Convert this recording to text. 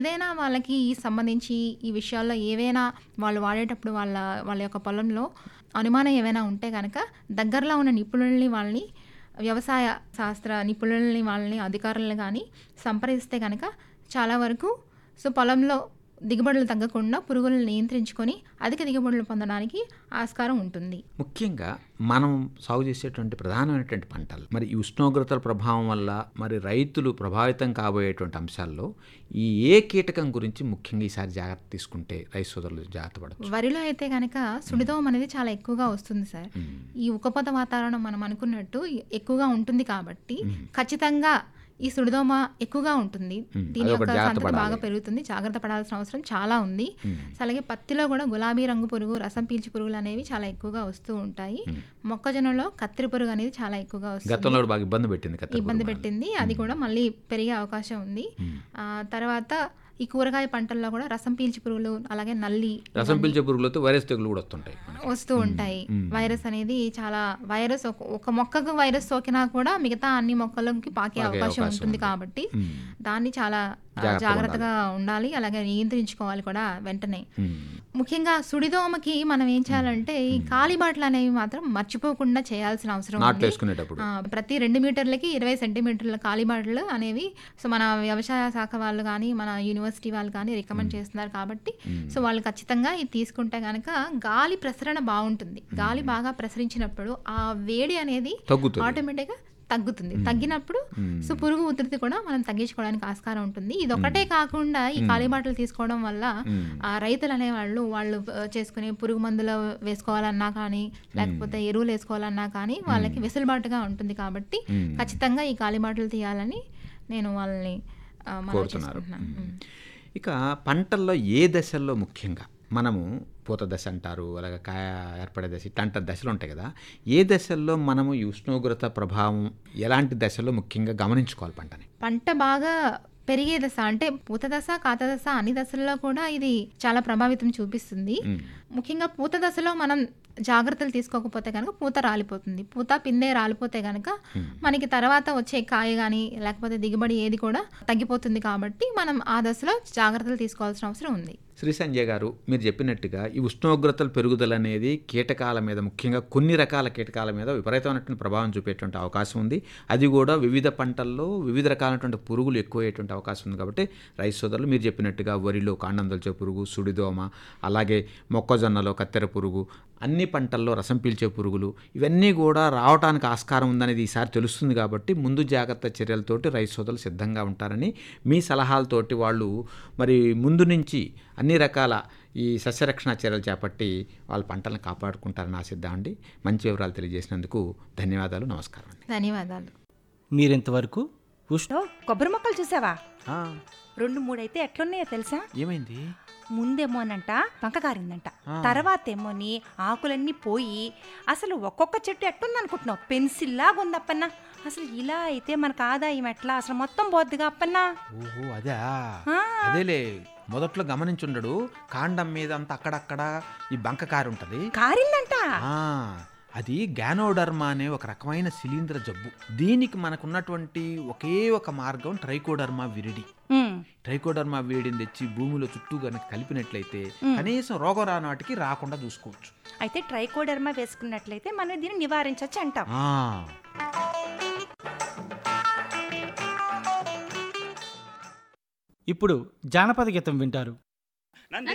ఏదైనా వాళ్ళకి సంబంధించి ఈ విషయాల్లో ఏవైనా వాళ్ళు వాడేటప్పుడు వాళ్ళ వాళ్ళ యొక్క పొలంలో అనుమానం ఏవైనా ఉంటే కనుక దగ్గరలో ఉన్న నిపుణుల్ని వాళ్ళని వ్యవసాయ శాస్త్ర నిపుణుల్ని వాళ్ళని అధికారులను కానీ సంప్రదిస్తే కనుక చాలా వరకు సో పొలంలో దిగుబడులు తగ్గకుండా పురుగులను నియంత్రించుకొని అధిక దిగుబడులు పొందడానికి ఆస్కారం ఉంటుంది ముఖ్యంగా మనం సాగు చేసేటువంటి ప్రధానమైనటువంటి పంటలు మరి ఈ ఉష్ణోగ్రతల ప్రభావం వల్ల మరి రైతులు ప్రభావితం కాబోయేటువంటి అంశాల్లో ఈ ఏ కీటకం గురించి ముఖ్యంగా ఈసారి జాగ్రత్త తీసుకుంటే రైతు సోదరులు జాగ్రత్త పడవచ్చు వరిలో అయితే కనుక సుడిదోమ అనేది చాలా ఎక్కువగా వస్తుంది సార్ ఈ ఉక్కపోత వాతావరణం మనం అనుకున్నట్టు ఎక్కువగా ఉంటుంది కాబట్టి ఖచ్చితంగా ఈ సుడిదోమ ఎక్కువగా ఉంటుంది దీని అదొకటి యొక్క జాగ్రత్త సంతతి పడాలి. బాగా పెరుగుతుంది జాగ్రత్త పడాల్సిన అవసరం చాలా ఉంది సో అలాగే పత్తిలో కూడా గులాబీ రంగు పురుగు రసం పీల్చి పురుగులు అనేవి చాలా ఎక్కువగా వస్తూ ఉంటాయి మొక్కజొన్నలో కత్తిరి పురుగు అనేది చాలా ఎక్కువగా వస్తుంది గతంలో కూడా బాగా ఇబ్బంది పెట్టింది కత్తిరి ఇబ్బంది పురుగు. పెట్టింది అది కూడా మళ్ళీ పెరిగే అవకాశం ఉంది ఆ, తర్వాత ఈ కూరగాయ పంటల్లో కూడా రసం పీల్చి పురుగులు అలాగే నల్లి రసం పీల్చే పురుగులతో వైరస్ తెగులు కూడా వస్తుంటాయి వస్తూ ఉంటాయి వైరస్ అనేది చాలా వైరస్ ఒక- ఒక మొక్కకు వైరస్ సోకినా కూడా మిగతా అన్ని మొక్కలకి పాకే అవకాశం ఉంటుంది కాబట్టి దాన్ని చాలా ఆ, జాగ్రత్తగా జాగ్రత్తగా ఉండాలి అలాగే నియంత్రించుకోవాలి కూడా వెంటనే ఉమ్. ముఖ్యంగా సుడిదోమకి మనం ఏం చేయాలంటే ఈ కాలిబాట్లు అనేవి మాత్రం మర్చిపోకుండా చేయాల్సిన అవసరం నాట్లు ఉంది వేసుకునేటప్పుడు ఆ, ప్రతి రెండు మీటర్లకి ఇరవై సెంటీమీటర్ల కాలిబాటలు అనేవి సో మన వ్యవసాయ శాఖ వాళ్ళు కానీ మన యూనివర్సిటీ వాళ్ళు కానీ రికమెండ్ చేస్తున్నారు కాబట్టి సో వాళ్ళు ఖచ్చితంగా ఇది తీసుకుంటే కనుక గాలి ప్రసరణ బాగుంటుంది గాలి బాగా ప్రసరించినప్పుడు ఆ వేడి అనేది తగ్గుతుంది ఆటోమేటిక్గా తగ్గుతుంది తగ్గినప్పుడు సో పురుగు ఉధృతి కూడా మనం తగ్గించుకోవడానికి ఆస్కారం ఉంటుంది ఇది ఒకటే కాకుండా ఈ కాలిబాటలు తీసుకోవడం వల్ల ఆ రైతులు అనేవాళ్ళు వాళ్ళు ఆ, చేసుకునే పురుగు మందులు వేసుకోవాలన్నా కానీ లేకపోతే ఎరువులు వేసుకోవాలన్నా కానీ వాళ్ళకి వెసులుబాటుగా ఉంటుంది కాబట్టి ఖచ్చితంగా ఈ కాలిబాటలు తీయాలని నేను వాళ్ళని ఆ, మనవి కోరుతున్నారు చేసుకుంటున్నాను. ఉమ్. ఇక పంటల్లో ఏ దశల్లో ముఖ్యంగా మనము పూత దశ అంటారు అలాగే కాయ ఏర్పడే దశ ఇట్లాంటి దశలు ఉంటాయి కదా ఏ దశల్లో మనము ఈ ఉష్ణోగ్రత ప్రభావం ఎలాంటి దశలో ముఖ్యంగా గమనించుకోవాలి పంటని పంట బాగా పెరిగే దశ అంటే పూత దశ కాత దశ అన్ని దశల్లో కూడా ఇది చాలా ప్రభావితం చూపిస్తుంది ముఖ్యంగా పూత దశలో మనం జాగ్రత్తలు తీసుకోకపోతే కనుక పూత రాలిపోతుంది పూత పిందే రాలిపోతే కనుక మనకి తర్వాత వచ్చే కాయ కానీ లేకపోతే దిగుబడి ఏది కూడా తగ్గిపోతుంది కాబట్టి మనం ఆ దశలో జాగ్రత్తలు తీసుకోవాల్సిన అవసరం ఉంది శ్రీ సంజయ్ గారు మీరు చెప్పినట్టుగా ఈ ఉష్ణోగ్రతల పెరుగుదల అనేది కీటకాల మీద ముఖ్యంగా కొన్ని రకాల కీటకాల మీద విపరీతమైనటువంటి ప్రభావం చూపేటువంటి అవకాశం ఉంది అది కూడా వివిధ పంటల్లో వివిధ రకాలైనటువంటి పురుగులు ఎక్కువయ్యేటువంటి అవకాశం ఉంది కాబట్టి రైతు సోదరులు మీరు చెప్పినట్టుగా వరిలో కాండం దొల్చే పురుగు సుడిదోమ అలాగే మొక్కజొన్నలో కత్తెర పురుగు అన్ని పంటల్లో రసం పీల్చే పురుగులు ఇవన్నీ కూడా రావడానికి ఆస్కారం ఉందనేది ఈసారి తెలుస్తుంది కాబట్టి ముందు జాగ్రత్త చర్యలతోటి రైతు సోదరులు సిద్ధంగా ఉంటారని మీ సలహాలతోటి వాళ్ళు మరి ముందు నుంచి అన్ని రకాల ఈ సస్యరక్షణ చర్యలు చేపట్టి వాళ్ళ పంటలను కాపాడుకుంటారని ఆశిద్దామండి మంచి వివరాలు తెలియజేసినందుకు ధన్యవాదాలు నమస్కారం అండి ధన్యవాదాలు మీరింతవరకు ఉష్ణ ఓ, కొబ్బరి మొక్కలు చూసావా ఆ, రెండు మూడైతే ఎట్లున్నాయో తెలుసా ఏమైంది ముందేమోనంట పంక కారిందంట తర్వాత ఏమోని ఆకులన్నీ పోయి అసలు ఒక్కొక్క చెట్టు ఎట్టుంది అనుకుంటున్నావు పెన్సిల్ లాగా ఉంది అప్పన్న అసలు ఇలా అయితే మనకు ఆదాయం ఎట్లా అసలు మొత్తం పోద్దిగా అప్పన్న ఓహో అదే ఆ. అదేలే మొదట్లో గమనించుండడు కాండం మీద అంతా అక్కడక్కడ ఈ బంక కారు ఉంటుంది కారిందంట ఆ, అది గ్యానోడర్మా అనే ఒక రకమైన శిలీంద్ర జబ్బు దీనికి మనకున్నటువంటి ఒకే ఒక మార్గం ట్రైకోడర్మా విరిడి ఉమ్, ట్రైకోడర్మా విరిడిని తెచ్చి భూమిలో చుట్టూ కనుక కలిపినట్లయితే కనీసం రోగం రానాటికి రాకుండా చూసుకోవచ్చు అయితే ట్రైకోడర్మా వేసుకున్నట్లయితే మనం దీన్ని నివారించవచ్చు అంటాం ఆ, ఇప్పుడు జానపద గీతం వింటారు